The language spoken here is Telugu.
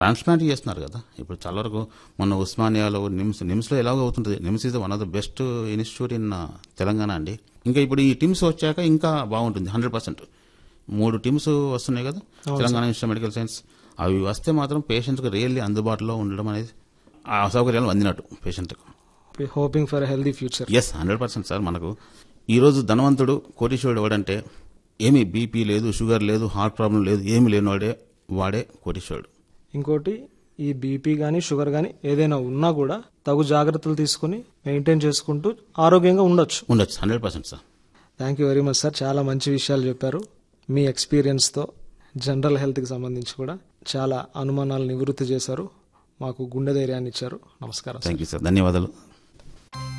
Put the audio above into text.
ట్రాన్స్ప్లాంట్ చేస్తున్నారు కదా ఇప్పుడు చాలా వరకు మొన్న ఉస్మానియాలో నిమ్స్ నిమ్స్లో ఎలాగో అవుతుంటుంది NIMS is one of the best institute in Telangana అండి ఇంకా ఇప్పుడు ఈ టీమ్స్ వచ్చాక ఇంకా బాగుంటుంది హండ్రెడ్ పర్సెంట్ మూడు టీమ్స్ వస్తున్నాయి కదా తెలంగాణ ఇన్స్టిట్యూట్ మెడికల్ సైన్స్ అవి వస్తే మాత్రం పేషెంట్కి రియల్లీ అందుబాటులో ఉండడం అనేది ఆ సౌకర్యాలు అందినట్టు పేషెంట్కు hoping for healthy future yes hundred percent sir మనకు ఈరోజు ధనవంతుడు కోటీశ్వరుడు ఎవడంటే ఏమీ బీపీ లేదు షుగర్ లేదు హార్ట్ ప్రాబ్లం లేదు ఏమీ లేనివాడే వాడే కోటీశ్వరుడు ఇంకోటి ఈ బీపీ కానీ షుగర్ కానీ ఏదైనా ఉన్నా కూడా తగు జాగ్రత్తలు తీసుకుని మెయింటైన్ చేసుకుంటూ ఆరోగ్యంగా ఉండొచ్చు ఉండొచ్చు hundred percent sir thank you very much sir చాలా మంచి విషయాలు చెప్పారు మీ ఎక్స్పీరియన్స్తో జనరల్ హెల్త్కి సంబంధించి కూడా చాలా అనుమానాలు నివృత్తి చేశారు మాకు గుండె ధైర్యాన్ని ఇచ్చారు నమస్కారం సార్ థ్యాంక్ యూ సార్ ధన్యవాదాలు